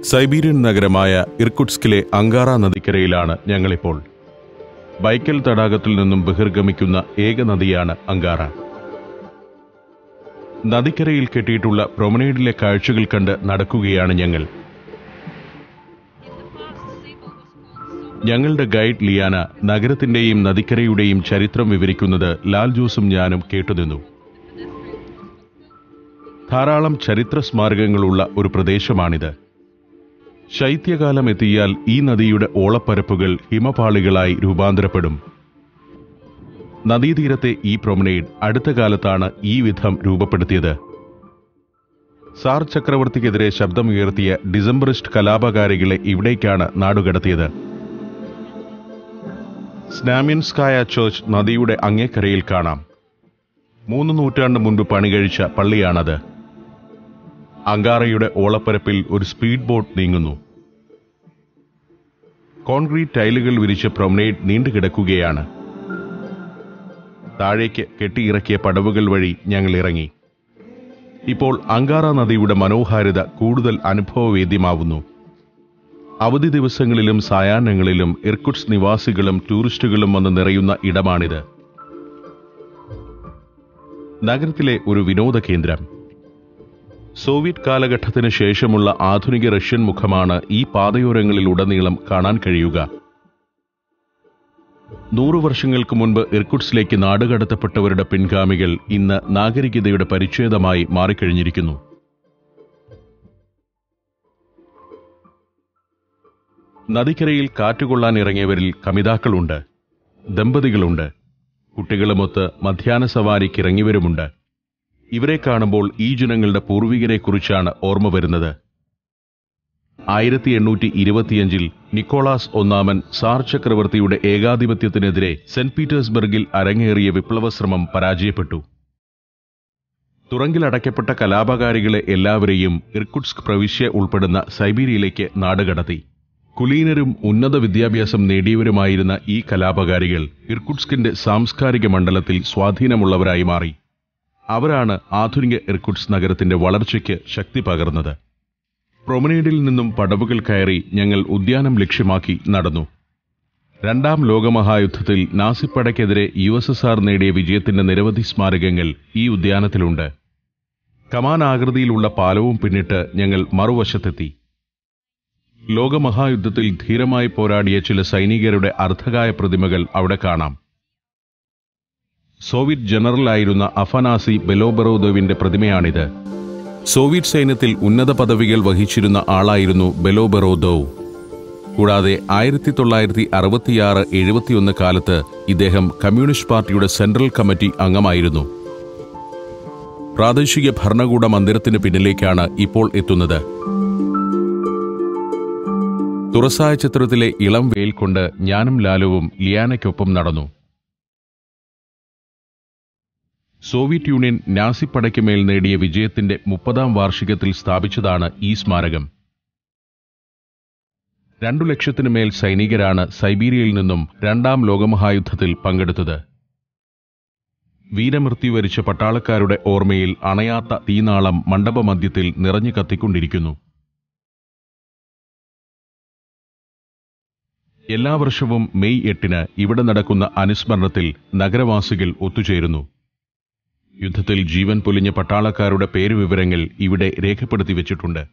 Siberian നഗരമായ ഇർക്കുട്സ്കിലെ Ankara നദിക്കരയിലാണ് ഞങ്ങളിപ്പോൾ ബൈക്കൽ തടാകത്തിൽ നിന്നും ബഹിർഗമിക്കുന്ന ഏക നദിയാണ് അങ്കാറ നദിക്കരയിൽ കെട്ടിയിട്ടുള്ള പ്രൊമനേഡിലെ കാഴ്ചകൾ കണ്ട് നടക്കുകയാണ് ഞങ്ങൾ ഞങ്ങളുടെ ഗൈഡ് ലിയാന നഗരത്തിന്റെയും നദിക്കരയുടെയും ചരിത്രം വിവരിക്കുന്നത് ലാൽ ജോസും ഞാനും കേട്ടുനിന്നു ധാരാളം ചരിത്ര സ്മാരകങ്ങളുള്ള ഒരു പ്രദേശമാണിത് ശൈത്യകാലം എത്തിയാൽ ഈ നദിയുടെ ഓളപ്പരപ്പുകൾ ഹിമപാളികളായി രൂപാന്തരപ്പെടും നദീതീരത്തെ ഈ പ്രൊമനേഡ് അടുത്ത കാലത്താണ് ഈ വിധം രൂപപ്പെടുത്തിയത് സാർ ചക്രവർത്തിക്കെതിരെ ശബ്ദമുയർത്തിയ ഡിസംബറിസ്റ്റ് കലാപകാരികളെ ഇവിടേക്കാണ് നാടുകടത്തിയത് സ്നാമിൻസ്കായ ചേർച്ച് നദിയുടെ അങ്ങേക്കരയിൽ കാണാം മൂന്ന് നൂറ്റാണ്ട് മുൻപ് പണികഴിച്ച പള്ളിയാണത് അങ്കാറയുടെ ഓളപ്പരപ്പിൽ ഒരു സ്പീഡ് ബോട്ട് നീങ്ങുന്നു കോൺക്രീറ്റ് ടൈലുകൾ വിരിച്ച പ്രൊമനേഡ് നീണ്ടുകിടക്കുകയാണ് താഴേക്ക് കെട്ടിയിറക്കിയ പടവുകൾ വഴി ഞങ്ങൾ ഇറങ്ങി ഇപ്പോൾ അങ്കാറ നദിയുടെ മനോഹാരിത കൂടുതൽ അനുഭവവേദ്യമാവുന്നു അവധി ദിവസങ്ങളിലും സായാഹ്നങ്ങളിലും ഇർക്കുട്സ് നിവാസികളും ടൂറിസ്റ്റുകളും വന്ന് നിറയുന്ന ഇടമാണിത് നഗരത്തിലെ ഒരു വിനോദ കേന്ദ്രം സോവിയറ്റ് കാലഘട്ടത്തിന് ശേഷമുള്ള ആധുനിക റഷ്യൻ മുഖമാണ് ഈ പാതയോരങ്ങളിലുടനീളം കാണാൻ കഴിയുക നൂറു വർഷങ്ങൾക്ക് മുൻപ് ഇർക്കുട്സിലേക്ക് നാടുകടത്തപ്പെട്ടവരുടെ പിൻഗാമികൾ ഇന്ന് നാഗരികതയുടെ പരിച്ഛേദമായി മാറിക്കഴിഞ്ഞിരിക്കുന്നു നദിക്കരയിൽ കാറ്റുകൊള്ളാൻ ഇറങ്ങിയവരിൽ കമിതാക്കളുണ്ട് ദമ്പതികളുണ്ട് കുട്ടികളുമൊത്ത് മധ്യാഹ്ന സവാരിക്ക് ഇറങ്ങിയവരുമുണ്ട് ഇവരെ കാണുമ്പോൾ ഈ ജനങ്ങളുടെ പൂർവികരെക്കുറിച്ചാണ് ഓർമ്മ വരുന്നത് ആയിരത്തി എണ്ണൂറ്റി ഇരുപത്തിയഞ്ചിൽ നിക്കോളാസ് ഒന്നാമൻ സാർ ചക്രവർത്തിയുടെ ഏകാധിപത്യത്തിനെതിരെ സെന്റ് പീറ്റേഴ്സ്ബർഗിൽ അരങ്ങേറിയ വിപ്ലവശ്രമം പരാജയപ്പെട്ടു തുറങ്കിലടയ്ക്കപ്പെട്ട കലാപകാരികളെ എല്ലാവരെയും ഇർക്കുട്സ്ക് പ്രവിശ്യ ഉൾപ്പെടുന്ന സൈബീരിയയിലേക്ക് നാടുകടത്തി കുലീനരും ഉന്നത വിദ്യാഭ്യാസം നേടിയവരുമായിരുന്ന ഈ കലാപകാരികൾ ഇർക്കുട്സ്കിന്റെ സാംസ്കാരിക മണ്ഡലത്തിൽ സ്വാധീനമുള്ളവരായി മാറി അവരാണ് ആധുനിക ഇർക്കുട്സ് നഗരത്തിന്റെ വളർച്ചയ്ക്ക് ശക്തി പകർന്നത് പ്രൊമനേഡിൽ നിന്നും പടവുകൾ കയറി ഞങ്ങൾ ഉദ്യാനം ലക്ഷ്യമാക്കി നടന്നു രണ്ടാം ലോകമഹായുദ്ധത്തിൽ നാസിപ്പടയ്ക്കെതിരെ യു എസ് എസ് ആർ നേടിയ വിജയത്തിന്റെ നിരവധി സ്മാരകങ്ങൾ ഈ ഉദ്യാനത്തിലുണ്ട് കമാൻ ആകൃതിയിലുള്ള പാലവും പിന്നിട്ട് ഞങ്ങൾ മറുവശത്തെത്തി ലോകമഹായുദ്ധത്തിൽ ധീരമായി പോരാടിയ ചില സൈനികരുടെ അർദ്ധകായ പ്രതിമകൾ അവിടെ കാണാം സോവിയറ്റ് ജനറലായിരുന്ന അഫനാസി ബെലോബറോദോവിന്റെ പ്രതിമയാണിത് സോവിയറ്റ് സൈന്യത്തിൽ ഉന്നത പദവികൾ വഹിച്ചിരുന്ന ആളായിരുന്നു ബെലോബറോദോവ് കൂടാതെ ആയിരത്തി തൊള്ളായിരത്തി അറുപത്തിയാറ് എഴുപത്തിയൊന്ന് കാലത്ത് ഇദ്ദേഹം കമ്മ്യൂണിസ്റ്റ് പാർട്ടിയുടെ സെൻട്രൽ കമ്മിറ്റി അംഗമായിരുന്നു പ്രാദേശിക ഭരണകൂട മന്ദിരത്തിന് പിന്നിലേക്കാണ് ഇപ്പോൾ എത്തുന്നത് തുറസായ ചിത്രത്തിലെ ഇളം വെയിൽ കൊണ്ട് ഞാനും ലാലുവും ലിയാനയ്ക്കൊപ്പം നടന്നു സോവിയറ്റ് യൂണിയൻ നാസിപ്പടയ്ക്ക് മേൽ നേടിയ വിജയത്തിന്റെ മുപ്പതാം വാർഷികത്തിൽ സ്ഥാപിച്ചതാണ് ഈ സ്മാരകം രണ്ടു ലക്ഷത്തിനു മേൽ സൈനികരാണ് സൈബീരിയയിൽ നിന്നും രണ്ടാം ലോകമഹായുദ്ധത്തിൽ പങ്കെടുത്തത് വീരമൃത്യു വരിച്ച പട്ടാളക്കാരുടെ ഓർമ്മയിൽ അണയാത്ത തീനാളം മണ്ഡപമധ്യത്തിൽ നിറഞ്ഞു കത്തിക്കൊണ്ടിരിക്കുന്നു എല്ലാ വർഷവും മെയ് എട്ടിന് ഇവിടെ നടക്കുന്ന അനുസ്മരണത്തിൽ നഗരവാസികൾ ഒത്തുചേരുന്നു യുദ്ധത്തിൽ ജീവൻ പൊലിഞ്ഞ പട്ടാളക്കാരുടെ പേരുവിവരങ്ങൾ ഇവിടെ രേഖപ്പെടുത്തി വച്ചിട്ടുണ്ട്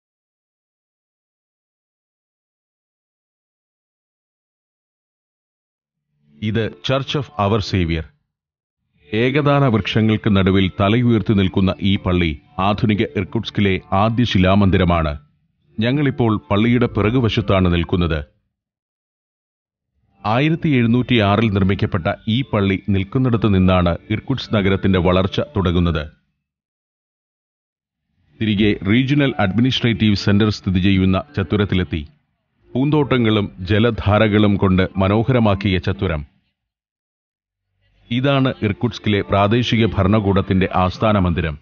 ഇത് ചർച്ച് ഓഫ് അവർ സേവിയർ ഏകദാന വൃക്ഷങ്ങൾക്ക് നടുവിൽ തലയുയർത്തി നിൽക്കുന്ന ഈ പള്ളി ആധുനിക ഇർക്കുട്സ്കിലെ ആദ്യ ശിലാമന്ദിരമാണ് ഞങ്ങളിപ്പോൾ പള്ളിയുടെ പിറകുവശത്താണ് നിൽക്കുന്നത് ആയിരത്തി എഴുന്നൂറ്റി ആറിൽ നിർമ്മിക്കപ്പെട്ട ഈ പള്ളി നിൽക്കുന്നിടത്ത് നിന്നാണ് ഇർക്കുട്സ് നഗരത്തിന്റെ വളർച്ച തുടങ്ങുന്നത് തിരികെ റീജിയണൽ അഡ്മിനിസ്ട്രേറ്റീവ് സെന്റർ സ്ഥിതി ചെയ്യുന്ന ചത്തുരത്തിലെത്തി പൂന്തോട്ടങ്ങളും ജലധാരകളും കൊണ്ട് മനോഹരമാക്കിയ ചത്തുരം ഇതാണ് ഇർക്കുട്സ്കിലെ പ്രാദേശിക ഭരണകൂടത്തിന്റെ ആസ്ഥാന മന്ദിരം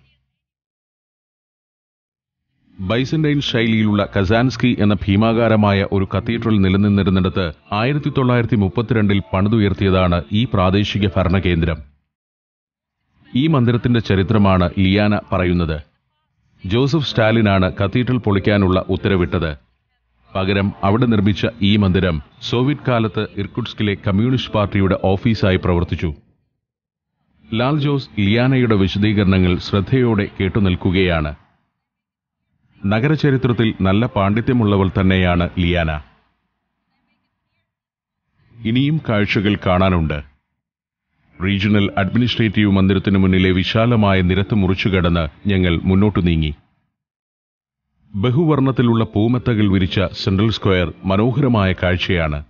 ബൈസന്റൈൻ ശൈലിയിലുള്ള കസാൻസ്കി എന്ന ഭീമാകാരമായ ഒരു കത്തീഡ്രൽ നിലനിന്നിരുന്നിടത്ത് ആയിരത്തി തൊള്ളായിരത്തി മുപ്പത്തിരണ്ടിൽ പണിതുയർത്തിയതാണ് ഈ പ്രാദേശിക ഭരണകേന്ദ്രം ഈ മന്ദിരത്തിന്റെ ചരിത്രമാണ് ലിയാന പറയുന്നത് ജോസഫ് സ്റ്റാലിനാണ് കത്തീഡ്രൽ പൊളിക്കാനുള്ള ഉത്തരവിട്ടത് പകരം അവിടെ നിർമ്മിച്ച ഈ മന്ദിരം സോവിയറ്റ് കാലത്ത് ഇർക്കുട്സ്കിലെ കമ്മ്യൂണിസ്റ്റ് പാർട്ടിയുടെ ഓഫീസായി പ്രവർത്തിച്ചു ലാൽ ജോസ് ലിയാനയുടെ വിശദീകരണങ്ങൾ ശ്രദ്ധയോടെ കേട്ടുനിൽക്കുകയാണ് നഗരചരിത്രത്തിൽ നല്ല പാണ്ഡിത്യമുള്ളവൾ തന്നെയാണ് ലിയാന ഇനിയും കാഴ്ചകൾ കാണാനുണ്ട് റീജിയണൽ അഡ്മിനിസ്ട്രേറ്റീവ് മന്ദിരത്തിനു മുന്നിലെ വിശാലമായ നിരത്ത് മുറിച്ചുകടന്ന് ഞങ്ങൾ മുന്നോട്ടു നീങ്ങി ബഹുവർണ്ണത്തിലുള്ള പൂമെത്തകൾ വിരിച്ച സെൻട്രൽ സ്ക്വയർ മനോഹരമായ കാഴ്ചയാണ്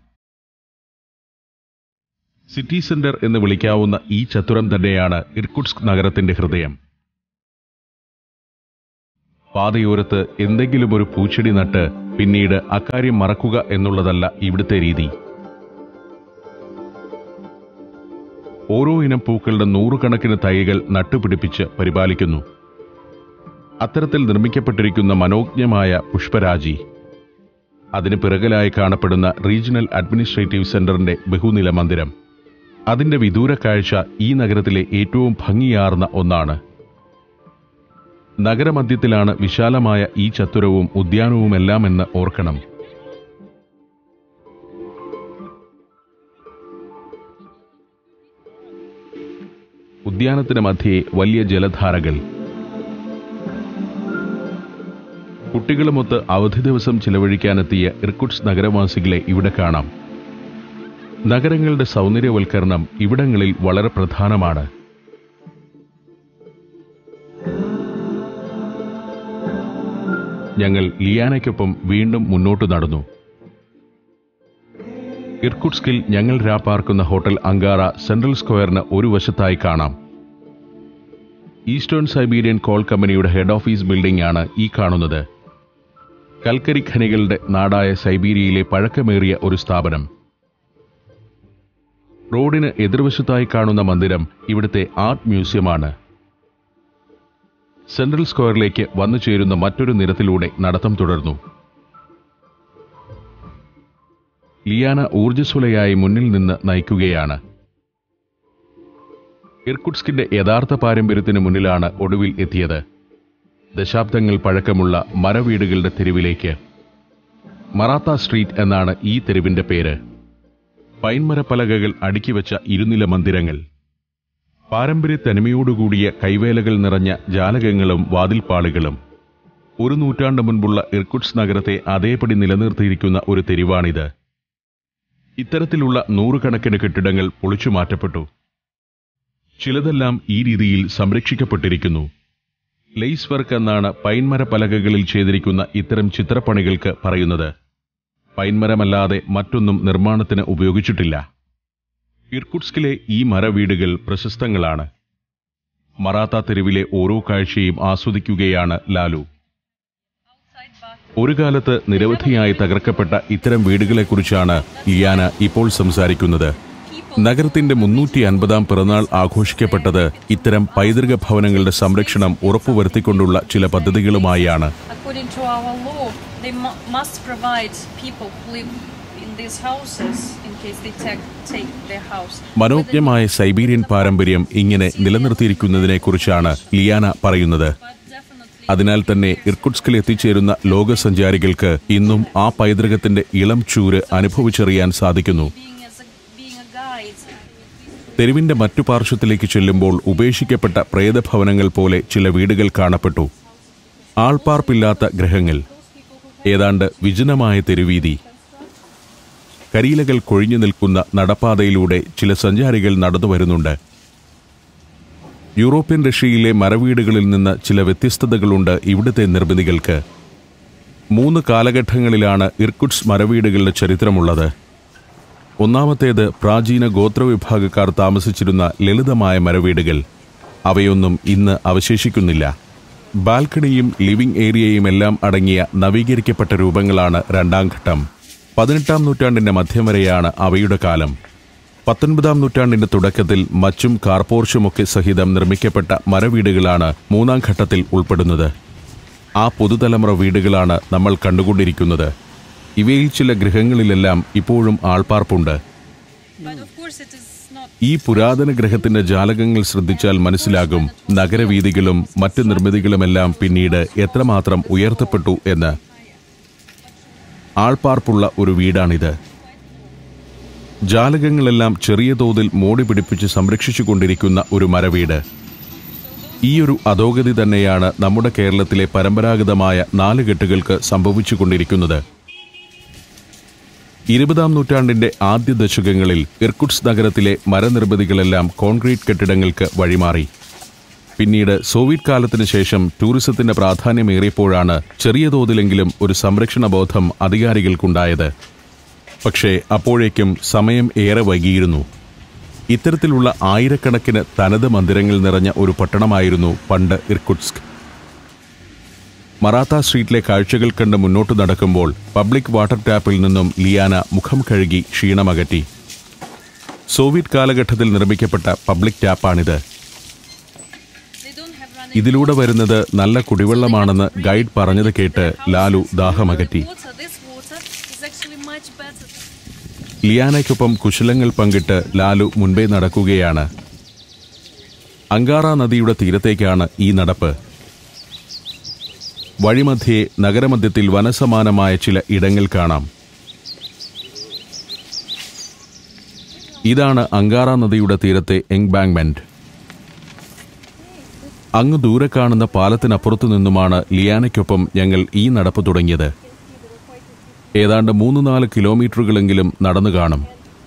സിറ്റി സെന്റർ എന്ന് വിളിക്കാവുന്ന ഈ ചത്തുരം തന്നെയാണ് ഇർക്കുട്സ്ക് നഗരത്തിന്റെ ഹൃദയം പാതയോരത്ത് എന്തെങ്കിലും ഒരു പൂച്ചെടി നട്ട് പിന്നീട് അക്കാര്യം മറക്കുക എന്നുള്ളതല്ല ഇവിടുത്തെ രീതി ഓരോ ഇനം പൂക്കളുടെ നൂറുകണക്കിന് തൈകൾ നട്ടുപിടിപ്പിച്ച് പരിപാലിക്കുന്നു അത്തരത്തിൽ നിർമ്മിക്കപ്പെട്ടിരിക്കുന്ന മനോജ്ഞമായ പുഷ്പരാജി അതിന് പിറകിലായി കാണപ്പെടുന്ന റീജിയണൽ അഡ്മിനിസ്ട്രേറ്റീവ് സെന്ററിന്റെ ബഹുനില മന്ദിരം അതിന്റെ വിദൂര കാഴ്ച ഈ നഗരത്തിലെ ഏറ്റവും ഭംഗിയാർന്ന ഒന്നാണ് നഗരമധ്യത്തിലാണ് വിശാലമായ ഈ ചത്തുരവും ഉദ്യാനവുമെല്ലാമെന്ന് ഓർക്കണം ഉദ്യാനത്തിന് മധ്യേ വലിയ ജലധാരകൾ കുട്ടികളുമൊത്ത് അവധി ദിവസം ചിലവഴിക്കാനെത്തിയ ഇർക്കുട്സ് നഗരവാസികളെ ഇവിടെ കാണാം നഗരങ്ങളുടെ സൗന്ദര്യവൽക്കരണം ഇവിടങ്ങളിൽ വളരെ പ്രധാനമാണ് ഞങ്ങൾ ലിയാനയ്ക്കൊപ്പം വീണ്ടും മുന്നോട്ട് നടന്നു ഇർക്കുട്സ്കിൽ ഞങ്ങൾ രാപ്പാർക്കുന്ന ഹോട്ടൽ അങ്കാറ സെൻട്രൽ സ്ക്വയറിന് ഒരു വശത്തായി കാണാം ഈസ്റ്റേൺ സൈബീരിയൻ കോൾ കമ്പനിയുടെ ഹെഡ് ഓഫീസ് ബിൽഡിംഗ് ആണ് ഈ കാണുന്നത് കൽക്കരി ഖനികളുടെ നാടായ സൈബീരിയയിലെ പഴക്കമേറിയ ഒരു സ്ഥാപനം റോഡിന് എതിർവശത്തായി കാണുന്ന മന്ദിരം ഇവിടുത്തെ ആർട്ട് മ്യൂസിയമാണ് സെൻട്രൽ സ്ക്വയറിലേക്ക് വന്നു ചേരുന്ന മറ്റൊരു നിരത്തിലൂടെ നടത്തം തുടർന്നു ലിയാന ഊർജ്ജസ്വലയായി മുന്നിൽ നിന്ന് നയിക്കുകയാണ് ഇർക്കുട്സ്കിന്റെ യഥാർത്ഥ പാരമ്പര്യത്തിന് മുന്നിലാണ് ഒടുവിൽ എത്തിയത് ദശാബ്ദങ്ങൾ പഴക്കമുള്ള മരവീടുകളുടെ തെരുവിലേക്ക് മറാത്ത സ്ട്രീറ്റ് എന്നാണ് ഈ തെരുവിന്റെ പേര് പൈൻമരപ്പലകകൾ അടുക്കിവെച്ച ഇരുനില മന്ദിരങ്ങൾ പാരമ്പര്യ തനിമയോടുകൂടിയ കൈവേലകൾ നിറഞ്ഞ ജാലകങ്ങളും വാതിൽപ്പാളുകളും ഒരു നൂറ്റാണ്ട് മുൻപുള്ള ഇർക്കുട്സ് നഗരത്തെ അതേപടി നിലനിർത്തിയിരിക്കുന്ന ഒരു തെരുവാണിത് ഇത്തരത്തിലുള്ള നൂറുകണക്കിന് കെട്ടിടങ്ങൾ പൊളിച്ചു മാറ്റപ്പെട്ടു ചിലതെല്ലാം ഈ രീതിയിൽ സംരക്ഷിക്കപ്പെട്ടിരിക്കുന്നു ലെയ്സ് വർക്ക് എന്നാണ് പൈൻമര പലകകളിൽ ചെയ്തിരിക്കുന്ന ഇത്തരം ചിത്രപ്പണികൾക്ക് പറയുന്നത് പൈൻമരമല്ലാതെ മറ്റൊന്നും നിർമ്മാണത്തിന് ഉപയോഗിച്ചിട്ടില്ല ഇർക്കുട്സ്കിലെ ഈ മരവീടുകൾ പ്രശസ്തങ്ങളാണ് മറാത്ത തെരുവിലെ ഓരോ കാഴ്ചയും ആസ്വദിക്കുകയാണ് ലാലു ഒരു കാലത്ത് നിരവധിയായി തകർക്കപ്പെട്ട ഇത്തരം വീടുകളെക്കുറിച്ചാണ് ലിയാന ഇപ്പോൾ സംസാരിക്കുന്നത് നഗരത്തിന്റെ മുന്നൂറ്റി അൻപതാം പിറന്നാൾ ആഘോഷിക്കപ്പെട്ടത് ഇത്തരം പൈതൃക ഭവനങ്ങളുടെ സംരക്ഷണം ഉറപ്പുവരുത്തിക്കൊണ്ടുള്ള ചില പദ്ധതികളുമായാണ് According to our law, they mu- must provide people who live in these houses in case they take, take their house. മനോജ്ഞമായ സൈബീരിയൻ പാരമ്പര്യം ഇങ്ങനെ നിലനിർത്തിയിരിക്കുന്നതിനെക്കുറിച്ചാണ് ലിയാന പറയുന്നത് But definitely, അതിനാൽ തന്നെ ഇർക്കുട്സ്കിൽ എത്തിച്ചേരുന്ന ലോകസഞ്ചാരികൾക്ക് ഇന്നും ആ പൈതൃകത്തിന്റെ ഇളം ചൂര് അനുഭവിച്ചറിയാൻ സാധിക്കുന്നു being as a, being a guide, തെരുവിന്റെ മറ്റു പാർശ്വത്തിലേക്ക് ചെല്ലുമ്പോൾ ഉപേക്ഷിക്കപ്പെട്ട പ്രേതഭവനങ്ങൾ പോലെ ചില വീടുകൾ കാണപ്പെട്ടു ആൾപ്പാർപ്പില്ലാത്ത ഗ്രഹങ്ങൾ ഏതാണ്ട് വിജനമായ തെരുവീതി കരിയിലകൾ കൊഴിഞ്ഞു നിൽക്കുന്ന നടപ്പാതയിലൂടെ ചില സഞ്ചാരികൾ നടന്നു വരുന്നുണ്ട് യൂറോപ്യൻ റഷ്യയിലെ മരവീടുകളിൽ നിന്ന് ചില വ്യത്യസ്തതകളുണ്ട് ഇവിടുത്തെ നിർമ്മിതികൾക്ക് മൂന്ന് കാലഘട്ടങ്ങളിലാണ് ഇർക്കുട്സ് മരവീടുകളുടെ ചരിത്രമുള്ളത് ഒന്നാമത്തേത് പ്രാചീന ഗോത്രവിഭാഗക്കാർ താമസിച്ചിരുന്ന ലളിതമായ മരവീടുകൾ അവയൊന്നും ഇന്ന് അവശേഷിക്കുന്നില്ല ബാൽക്കണിയും ലിവിംഗ് ഏരിയയും എല്ലാം അടങ്ങിയ നവീകരിക്കപ്പെട്ട രൂപങ്ങളാണ് രണ്ടാം ഘട്ടം പതിനെട്ടാം നൂറ്റാണ്ടിന്റെ മധ്യം വരെയാണ് അവയുടെ കാലം പത്തൊൻപതാം നൂറ്റാണ്ടിന്റെ തുടക്കത്തിൽ മച്ചും കാർപോർച്ചുമൊക്കെ സഹിതം നിർമ്മിക്കപ്പെട്ട മരവീടുകളാണ് മൂന്നാം ഘട്ടത്തിൽ ഉൾപ്പെടുന്നത് ആ പുതുതലമുറ വീടുകളാണ് നമ്മൾ കണ്ടുകൊണ്ടിരിക്കുന്നത് ഇവയിൽ ചില ഗൃഹങ്ങളിലെല്ലാം ഇപ്പോഴും ആൾപ്പാർപ്പുണ്ട് but of course it is not ഈ പുരാതന ഗ്രഹത്തിന്റെ ജാലകങ്ങൾ ശ്രദ്ധിച്ചാൽ മനസ്സിലാകും നഗരവീഥികളും മറ്റ് നിർമ്മിതികളുമെല്ലാം പിന്നീട് എത്രമാത്രം ഉയർത്തപ്പെട്ടു എന്ന് ആൾപ്പാർപ്പുള്ള ഒരു വീടാണിത് ജാലകങ്ങളെല്ലാം ചെറിയ തോതിൽ മോടി പിടിപ്പിച്ച് സംരക്ഷിച്ചുകൊണ്ടിരിക്കുന്ന ഒരു മരവീട് ഈയൊരു അധോഗതി തന്നെയാണ് നമ്മുടെ കേരളത്തിലെ പരമ്പരാഗതമായ നാലുകെട്ടുകൾക്ക് സംഭവിച്ചുകൊണ്ടിരിക്കുന്നത് ഇരുപതാം നൂറ്റാണ്ടിന്റെ ആദ്യ ദശകങ്ങളിൽ ഇർക്കുട്സ് നഗരത്തിലെ മരനിർമ്മിതികളെല്ലാം കോൺക്രീറ്റ് കെട്ടിടങ്ങൾക്ക് വഴിമാറി പിന്നീട് സോവിയറ്റ് കാലത്തിന് ശേഷം ടൂറിസത്തിന്റെ പ്രാധാന്യമേറിയപ്പോഴാണ് ചെറിയ തോതിലെങ്കിലും ഒരു സംരക്ഷണ ബോധം അധികാരികൾക്കുണ്ടായത് പക്ഷേ അപ്പോഴേക്കും സമയം ഏറെ വൈകിയിരുന്നു ഇത്തരത്തിലുള്ള ആയിരക്കണക്കിന് തനത് മന്ദിരങ്ങൾ നിറഞ്ഞ ഒരു പട്ടണമായിരുന്നു പണ്ട് ഇർക്കുട്സ്ക് മറാത്ത സ്ട്രീറ്റിലെ കാഴ്ചകൾ കണ്ട് മുന്നോട്ട് നടക്കുമ്പോൾ പബ്ലിക് വാട്ടർ ടാപ്പിൽ നിന്നും ലിയാന മുഖം കഴുകി ക്ഷീണമകറ്റി സോവിയറ്റ് കാലഘട്ടത്തിൽ നിർമ്മിക്കപ്പെട്ട പബ്ലിക് ടാപ്പാണിത് They don't have running ഇതിലൂടെ വരുന്നത് നല്ല കുടിവെള്ളമാണെന്ന് ഗൈഡ് പറഞ്ഞത് കേട്ട് Lalu ദാഹമകറ്റി water. This water is actually much better. ലിയാനയ്ക്കൊപ്പം കുശലങ്ങൾ പങ്കിട്ട് ലാലു മുൻപേ നടക്കുകയാണ് അങ്കാറ നദിയുടെ തീരത്തേക്കാണ് ഈ നടപ്പ് വഴിമധ്യേ നഗരമധ്യത്തിൽ വനസമാനമായ ചില ഇടങ്ങൾ കാണാം ഇതാണ് അങ്കാറ നദിയുടെ തീരത്തെ എംബാങ്ക്മെന്റ് അങ്ങ് ദൂരെ കാണുന്ന പാലത്തിനപ്പുറത്തു നിന്നുമാണ് ലിയാനയ്ക്കൊപ്പം ഞങ്ങൾ ഈ നടപ്പ് തുടങ്ങിയത് ഏതാണ്ട് മൂന്ന് നാല് കിലോമീറ്ററുകളെങ്കിലും നടന്നു കാണും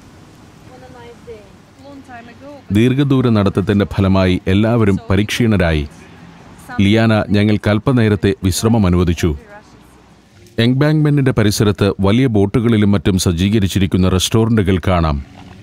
Long time ago. ദീർഘദൂര നടത്തത്തിന്റെ ഫലമായി എല്ലാവരും പരിക്ഷീണരായി ലിയാന ഞങ്ങൾ അല്പനേരത്തെ വിശ്രമം അനുവദിച്ചു എംബാങ്ക്മെന്റിന്റെ പരിസരത്ത് വലിയ ബോട്ടുകളിലും മറ്റും സജ്ജീകരിച്ചിരിക്കുന്ന റെസ്റ്റോറന്റുകൾ കാണാം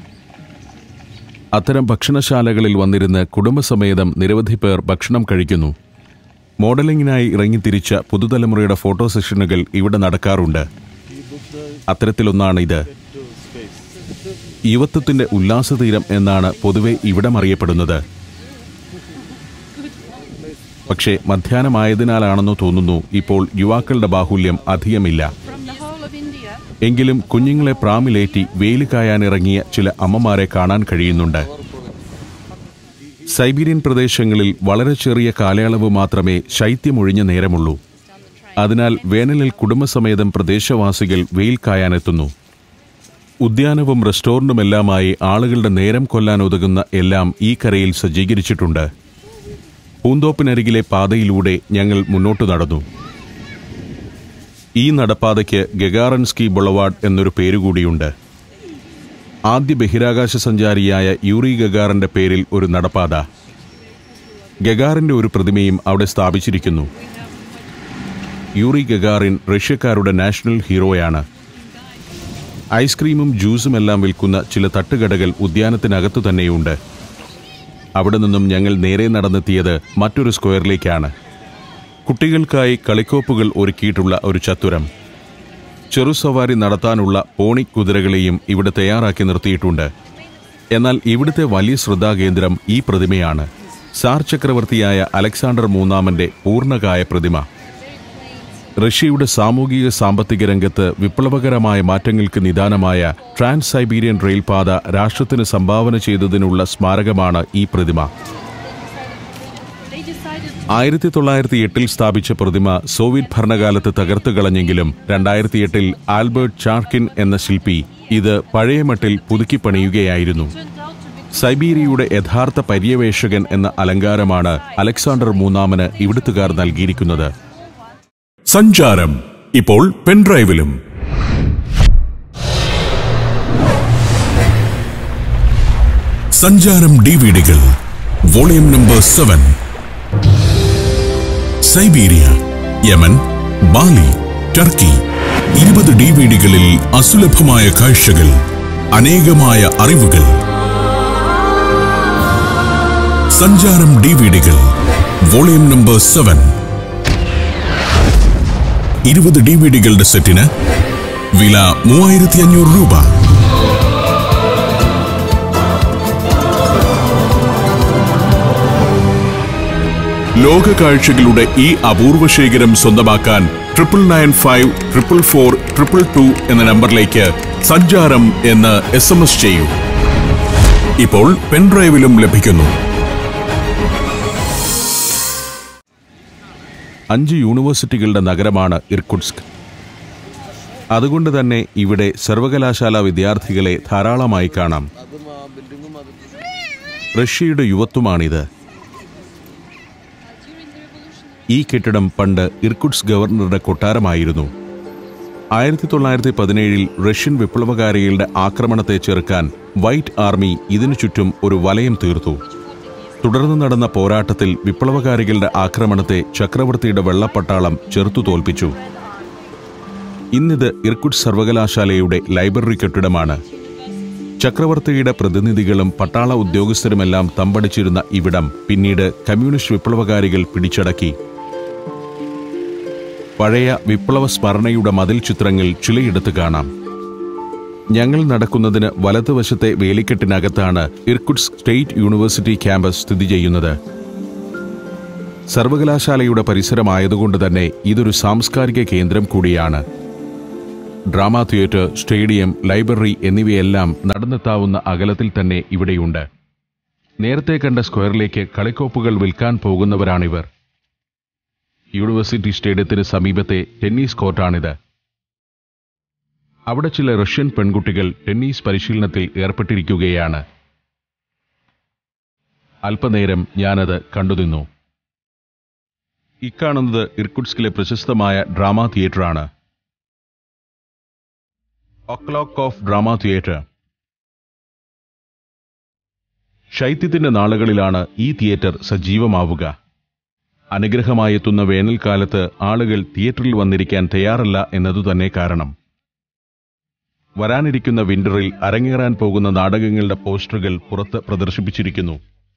അത്തരം ഭക്ഷണശാലകളിൽ വന്നിരുന്ന് കുടുംബസമേതം നിരവധി പേർ ഭക്ഷണം കഴിക്കുന്നു മോഡലിംഗിനായി ഇറങ്ങിത്തിരിച്ച പുതുതലമുറയുടെ ഫോട്ടോ സെഷനുകൾ ഇവിടെ നടക്കാറുണ്ട് അത്തരത്തിലൊന്നാണ് ഇത് യുവത്വത്തിന്റെ ഉല്ലാസതീരം എന്നാണ് പൊതുവെ ഇവിടം അറിയപ്പെടുന്നത് പക്ഷേ മധ്യാഹ്നമായതിനാലാണെന്ന് തോന്നുന്നു ഇപ്പോൾ യുവാക്കളുടെ ബാഹുല്യം അധികമില്ല From the whole of India. എങ്കിലും കുഞ്ഞുങ്ങളെ പ്രാമിലേറ്റി വെയിൽ കായാനിറങ്ങിയ ചില അമ്മമാരെ കാണാൻ കഴിയുന്നുണ്ട് സൈബീരിയൻ പ്രദേശങ്ങളിൽ വളരെ ചെറിയ കാലയളവ് മാത്രമേ ശൈത്യമൊഴിഞ്ഞ നേരമുള്ളൂ അതിനാൽ വേനലിൽ കുടുംബസമേതം പ്രദേശവാസികൾ വെയിൽ കായാനെത്തുന്നു ഉദ്യാനവും റെസ്റ്റോറന്റുമെല്ലാമായി ആളുകളുടെ നേരം കൊല്ലാൻ ഉതകുന്ന എല്ലാം ഈ കരയിൽ സജ്ജീകരിച്ചിട്ടുണ്ട് പൂന്തോപ്പിനരികിലെ പാതയിലൂടെ ഞങ്ങൾ മുന്നോട്ട് നടന്നു ഈ നടപ്പാതയ്ക്ക് ഗഗാറൻസ്കി ബൊളവാഡ് എന്നൊരു പേരുകൂടിയുണ്ട് ആദ്യ ബഹിരാകാശ സഞ്ചാരിയായ യൂറി ഗഗാറിന്റെ പേരിൽ ഒരു നടപ്പാത ഗഗാറിന്റെ ഒരു പ്രതിമയും അവിടെ സ്ഥാപിച്ചിരിക്കുന്നു യൂറി ഗഗാറിൻ റഷ്യക്കാരുടെ നാഷണൽ ഹീറോയാണ് ഐസ്ക്രീമും ജ്യൂസും എല്ലാം വിൽക്കുന്ന ചില തട്ടുകടകൾ ഉദ്യാനത്തിനകത്തു തന്നെയുണ്ട് അവിടെ നിന്നും ഞങ്ങൾ നേരെ നടന്നെത്തിയത് മറ്റൊരു സ്ക്വയറിലേക്കാണ് കുട്ടികൾക്കായി കളിക്കോപ്പുകൾ ഒരുക്കിയിട്ടുള്ള ഒരു ചത്തുരം ചെറുസവാരി നടത്താനുള്ള പോണി കുതിരകളെയും ഇവിടെ തയ്യാറാക്കി നിർത്തിയിട്ടുണ്ട് എന്നാൽ ഇവിടുത്തെ വലിയ ശ്രദ്ധാകേന്ദ്രം ഈ പ്രതിമയാണ് സാർ ചക്രവർത്തിയായ അലക്സാണ്ടർ മൂന്നാമന്റെ പൂർണ്ണകായ പ്രതിമ റഷ്യയുടെ സാമൂഹിക സാമ്പത്തിക രംഗത്ത് വിപ്ലവകരമായ മാറ്റങ്ങൾക്ക് നിദാനമായ ട്രാൻസ് സൈബീരിയൻ റെയിൽപാത രാഷ്ട്രത്തിന് സംഭാവന ചെയ്തതിനുള്ള സ്മാരകമാണ് ഈ പ്രതിമ They decided to ആയിരത്തി തൊള്ളായിരത്തി എട്ടിൽ സ്ഥാപിച്ച പ്രതിമ സോവിയറ്റ് ഭരണകാലത്ത് തകർത്തു കളഞ്ഞെങ്കിലും രണ്ടായിരത്തി എട്ടിൽ ആൽബർട്ട് ചാർക്കിൻ എന്ന ശില്പി ഇത് പഴയ മട്ടിൽ പുതുക്കിപ്പണിയുകയായിരുന്നു turned out to be സൈബീരിയയുടെ യഥാർത്ഥ പര്യവേഷകൻ എന്ന അലങ്കാരമാണ് അലക്സാണ്ടർ മൂന്നാമന് ഇവിടുത്തുകാർ നൽകിയിരിക്കുന്നത് സഞ്ചാരം ഇപ്പോൾ പെൻഡ്രൈവിലും സഞ്ചാരം ഡിവിഡികൾ volume number seven Siberia Yemen Bali Turkey ഇരുപത് ഡിവിഡികളിൽ അസുലഭമായ കാഴ്ചകൾ അനേകമായ അറിവുകൾ സഞ്ചാരം ഡിവിഡികൾ വോളിയം നമ്പർ സെവൻ ഇരുപത് ഡിവിഡികളുടെ സെറ്റിന് വില മൂവായിരത്തി അഞ്ഞൂറ് രൂപ ലോക കാഴ്ചകളുടെ ഈ അപൂർവ ശേഖരം സ്വന്തമാക്കാൻ triple nine five triple four triple two എന്ന നമ്പറിലേക്ക് സഞ്ചാരം എന്ന് എസ് എം എസ് ചെയ്യൂ ഇപ്പോൾ പെൻഡ്രൈവിലും ലഭിക്കുന്നു അഞ്ച് യൂണിവേഴ്സിറ്റികളുടെ നഗരമാണ് ഇർക്കുട്സ്ക് അതുകൊണ്ട് തന്നെ ഇവിടെ സർവകലാശാല വിദ്യാർത്ഥികളെ ധാരാളമായി കാണാം റഷ്യയുടെ യുവത്വമാണിത് ഈ കെട്ടിടം പണ്ട് ഇർക്കുട്സ് ഗവർണറുടെ കൊട്ടാരമായിരുന്നു ആയിരത്തി തൊള്ളായിരത്തി പതിനേഴിൽ റഷ്യൻ വിപ്ലവകാരികളുടെ ആക്രമണത്തെ ചെറുക്കാൻ വൈറ്റ് ആർമി ഇതിനു ചുറ്റും ഒരു വലയം തീർത്തു തുടർന്ന് നടന്ന പോരാട്ടത്തിൽ വിപ്ലവകാരികളുടെ ആക്രമണത്തെ ചക്രവർത്തിയുടെ വെള്ളപ്പട്ടാളം ചെറുത്തു തോൽപ്പിച്ചു ഇന്നിത് ഇർക്കുട്ട് സർവകലാശാലയുടെ ലൈബ്രറി കെട്ടിടമാണ് ചക്രവർത്തിയുടെ പ്രതിനിധികളും പട്ടാള ഉദ്യോഗസ്ഥരുമെല്ലാം തമ്പടിച്ചിരുന്ന ഇവിടം പിന്നീട് കമ്മ്യൂണിസ്റ്റ് വിപ്ലവകാരികൾ പിടിച്ചടക്കി പഴയ വിപ്ലവ സ്മരണയുടെ മതിൽ ചിത്രങ്ങൾ ചിലയിടത്ത് കാണാം ഞങ്ങൾ നടക്കുന്നതിന് വലതുവശത്തെ വേലിക്കെട്ടിനകത്താണ് ഇർക്കുട്സ് സ്റ്റേറ്റ് യൂണിവേഴ്സിറ്റി ക്യാമ്പസ് സ്ഥിതി ചെയ്യുന്നത് സർവകലാശാലയുടെ പരിസരമായതുകൊണ്ട് തന്നെ ഇതൊരു സാംസ്കാരിക കേന്ദ്രം കൂടിയാണ് ഡ്രാമ തിയേറ്റർ സ്റ്റേഡിയം ലൈബ്രറി എന്നിവയെല്ലാം നടന്നെത്താവുന്ന അകലത്തിൽ തന്നെ ഇവിടെയുണ്ട് നേരത്തെ കണ്ട സ്ക്വയറിലേക്ക് കളിക്കോപ്പുകൾ വിൽക്കാൻ പോകുന്നവരാണിവർ യൂണിവേഴ്സിറ്റി സ്റ്റേഡിയത്തിന് സമീപത്തെ ടെന്നീസ് കോർട്ടാണിത് അവിടെ ചില റഷ്യൻ പെൺകുട്ടികൾ ടെന്നീസ് പരിശീലനത്തിൽ ഏർപ്പെട്ടിരിക്കുകയാണ് അല്പനേരം ഞാനത് കണ്ടുനിന്നു ഇക്കാണുന്നത് ഇർക്കുട്സ്കിലെ പ്രശസ്തമായ ഡ്രാമ തിയേറ്ററാണ് ഒക്ലോക്ക് ഓഫ് ഡ്രാമ തിയേറ്റർ ശൈത്യത്തിന്റെ നാളുകളിലാണ് ഈ തിയേറ്റർ സജീവമാവുക അനുഗ്രഹമായെത്തുന്ന വേനൽക്കാലത്ത് ആളുകൾ തിയേറ്ററിൽ വന്നിരിക്കാൻ തയ്യാറല്ല എന്നതുതന്നെ കാരണം വരാനിരിക്കുന്ന വിന്ററിൽ അരങ്ങേറാൻ പോകുന്ന നാടകങ്ങളുടെ പോസ്റ്ററുകൾ പുറത്ത് പ്രദർശിപ്പിച്ചിരിക്കുന്നു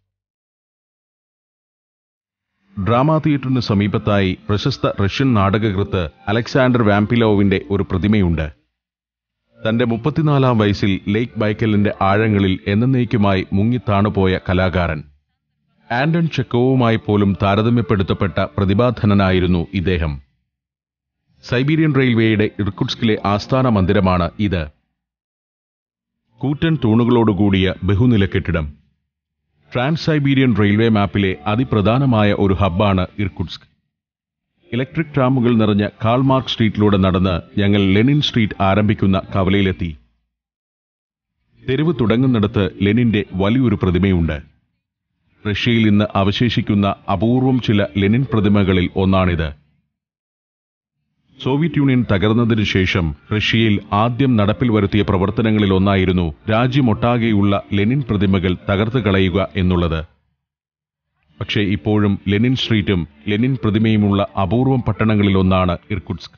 ഡ്രാമ തിയേറ്ററിന് സമീപത്തായി പ്രശസ്ത റഷ്യൻ നാടകകൃത്ത് അലക്സാണ്ടർ വാംപിലോവിന്റെ ഒരു പ്രതിമയുണ്ട് തന്റെ മുപ്പത്തിനാലാം വയസ്സിൽ ലേക്ക് ബൈക്കലിന്റെ ആഴങ്ങളിൽ എന്നേക്കുമായി മുങ്ങിത്താണുപോയ കലാകാരൻ ആന്റൺ ചെക്കോവുമായി പോലും താരതമ്യപ്പെടുത്തപ്പെട്ട പ്രതിഭാധനനായിരുന്നു ഇദ്ദേഹം സൈബീരിയൻ റെയിൽവേയുടെ ഇർക്കുട്സ്കിലെ ആസ്ഥാന മന്ദിരമാണ് ഇത് കൂറ്റൻ തൂണുകളോടുകൂടിയ ബഹുനില കെട്ടിടം ട്രാൻസ് സൈബീരിയൻ റെയിൽവേ മാപ്പിലെ അതിപ്രധാനമായ ഒരു ഹബ്ബാണ് ഇർക്കുട്സ്ക് ഇലക്ട്രിക് ട്രാമുകൾ നിറഞ്ഞ കാൾമാർക്ക് സ്ട്രീറ്റിലൂടെ നടന്ന് ഞങ്ങൾ ലെനിൻ സ്ട്രീറ്റ് ആരംഭിക്കുന്ന കവലയിലെത്തി തെരുവ് തുടങ്ങുന്നിടത്ത് ലെനിന്റെ വലിയൊരു പ്രതിമയുണ്ട് റഷ്യയിൽ ഇന്ന് അവശേഷിക്കുന്ന അപൂർവം ചില ലെനിൻ പ്രതിമകളിൽ ഒന്നാണിത് സോവിയറ്റ് യൂണിയൻ തകർന്നതിനു ശേഷം റഷ്യയിൽ ആദ്യം നടപ്പിൽ വരുത്തിയ പ്രവർത്തനങ്ങളിൽ ഒന്നായിരുന്നു രാജ്യമൊട്ടാകെയുള്ള ലെനിൻ പ്രതിമകൾ തകർത്ത് കളയുക എന്നുള്ളത് പക്ഷേ ഇപ്പോഴും ലെനിൻ സ്ട്രീറ്റും ലെനിൻ പ്രതിമയുമുള്ള അപൂർവം പട്ടണങ്ങളിലൊന്നാണ് ഇർക്കുട്സ്ക്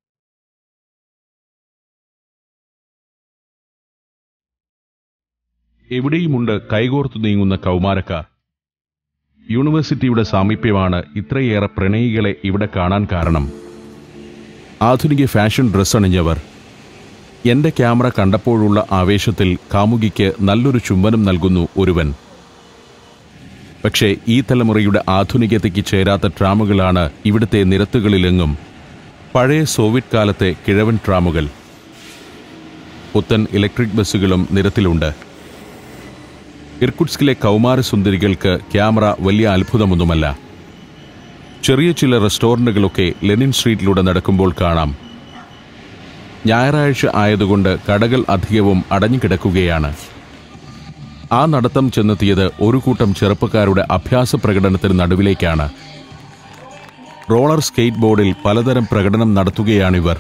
എവിടെയുമുണ്ട് കൈകോർത്തു നീങ്ങുന്ന കൗമാരക്കാർ യൂണിവേഴ്സിറ്റിയുടെ സാമീപ്യമാണ് ഇത്രയേറെ പ്രണയികളെ ഇവിടെ കാണാൻ കാരണം ആധുനിക ഫാഷൻ ഡ്രസ് അണിഞ്ഞവർ എന്റെ ക്യാമറ കണ്ടപ്പോഴുള്ള ആവേശത്തിൽ കാമുകിക്ക് നല്ലൊരു ചുംബനം നൽകുന്നു ഒരുവൻ പക്ഷേ ഈ തലമുറയുടെ ആധുനികതയ്ക്ക് ചേരാത്ത ട്രാമുകളാണ് ഇവിടുത്തെ നിരത്തുകളിലെങ്ങും പഴയ സോവിയറ്റ് കാലത്തെ കിഴവൻ ട്രാമുകൾ പുത്തൻ ഇലക്ട്രിക് ബസ്സുകളും നിരത്തിലുണ്ട് ഇർക്കുട്സ്കിലെ കൗമാരസുന്ദരികൾക്ക് ക്യാമറ വലിയ അത്ഭുതമൊന്നുമല്ല ചെറിയ ചില റെസ്റ്റോറൻറ്റുകളൊക്കെ ലെനിൻ സ്ട്രീറ്റിലൂടെ നടക്കുമ്പോൾ കാണാം ഞായറാഴ്ച ആയതുകൊണ്ട് കടകൾ അധികവും അടഞ്ഞുകിടക്കുകയാണ് ആ നടത്തം ചെന്നെത്തിയത് ഒരു കൂട്ടം ചെറുപ്പക്കാരുടെ അഭ്യാസ പ്രകടനത്തിന് നടുവിലേക്കാണ് റോളർ സ്കേറ്റ് ബോർഡിൽ പലതരം പ്രകടനം നടത്തുകയാണിവർ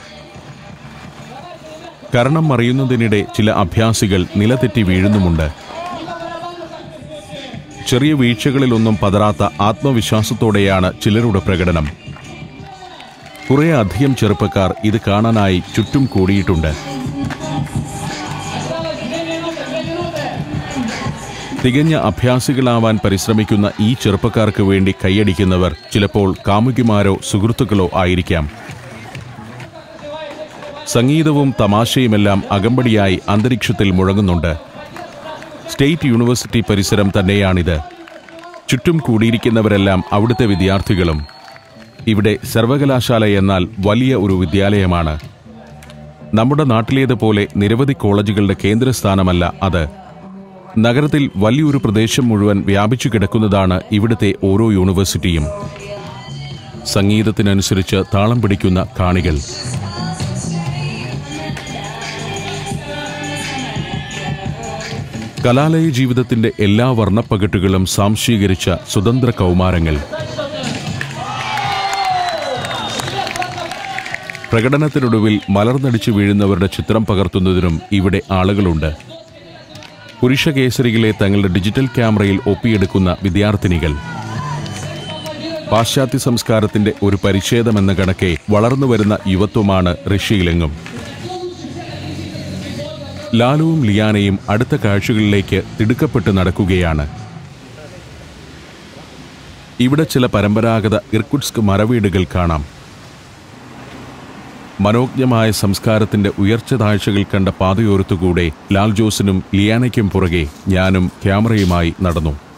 കരണം മറിയുന്നതിനിടെ ചില അഭ്യാസികൾ നിലതെറ്റി വീഴുന്നുമുണ്ട് ചെറിയ വീഴ്ചകളിലൊന്നും പതറാത്ത ആത്മവിശ്വാസത്തോടെയാണ് ചിലരുടെ പ്രകടനം കുറെ അധികം ചെറുപ്പക്കാർ ഇത് കാണാനായി ചുറ്റും കൂടിയിട്ടുണ്ട് തികഞ്ഞ അഭ്യാസികളാവാൻ പരിശ്രമിക്കുന്ന ഈ ചെറുപ്പക്കാർക്ക് വേണ്ടി കൈയടിക്കുന്നവർ ചിലപ്പോൾ കാമുകിമാരോ സുഹൃത്തുക്കളോ ആയിരിക്കാം സംഗീതവും തമാശയുമെല്ലാം അകമ്പടിയായി അന്തരീക്ഷത്തിൽ മുഴങ്ങുന്നുണ്ട് സ്റ്റേറ്റ് യൂണിവേഴ്സിറ്റി പരിസരം തന്നെയാണിത് ചുറ്റും കൂടിയിരിക്കുന്നവരെല്ലാം അവിടുത്തെ വിദ്യാർത്ഥികളും ഇവിടെ സർവകലാശാല എന്നാൽ വലിയ ഒരു വിദ്യാലയമാണ് നമ്മുടെ നാട്ടിലേതുപോലെ നിരവധി കോളേജുകളുടെ കേന്ദ്രസ്ഥാനമല്ല അത് നഗരത്തിൽ വലിയൊരു പ്രദേശം മുഴുവൻ വ്യാപിച്ചു കിടക്കുന്നതാണ് ഇവിടുത്തെ ഓരോ യൂണിവേഴ്സിറ്റിയും സംഗീതത്തിനനുസരിച്ച് താളം പിടിക്കുന്ന കാണികൾ കലാലയ ജീവിതത്തിന്റെ എല്ലാ വർണ്ണപ്പകട്ടുകളും സാംശീകരിച്ച സ്വതന്ത്ര കൗമാരങ്ങൾ പ്രകടനത്തിനൊടുവിൽ മലർന്നടിച്ചു വീഴുന്നവരുടെ ചിത്രം പകർത്തുന്നതിനും ഇവിടെ ആളുകളുണ്ട് പുരുഷ കേസരികളെ തങ്ങളുടെ ഡിജിറ്റൽ ക്യാമറയിൽ ഒപ്പിയെടുക്കുന്ന വിദ്യാർത്ഥിനികൾ പാശ്ചാത്യ സംസ്കാരത്തിന്റെ ഒരു പരിച്ഛേദമെന്ന കണക്കെ വളർന്നുവരുന്ന യുവത്വമാണ് ഋഷിയിലെങ്ങും ലാലുവും ലിയാനയും അടുത്ത കാഴ്ചകളിലേക്ക് തിടുക്കപ്പെട്ട് നടക്കുകയാണ് ഇവിടെ ചില പരമ്പരാഗത ഇർക്കുട്സ്ക് മരവീടുകൾ കാണാം മനോജ്ഞമായ സംസ്കാരത്തിന്റെ ഉയർച്ച താഴ്ചകൾ കണ്ട പാതയോരത്തുകൂടെ ലാൽ ജോസിനും ലിയാനയ്ക്കും പുറകെ ഞാനും ക്യാമറയുമായി നടന്നു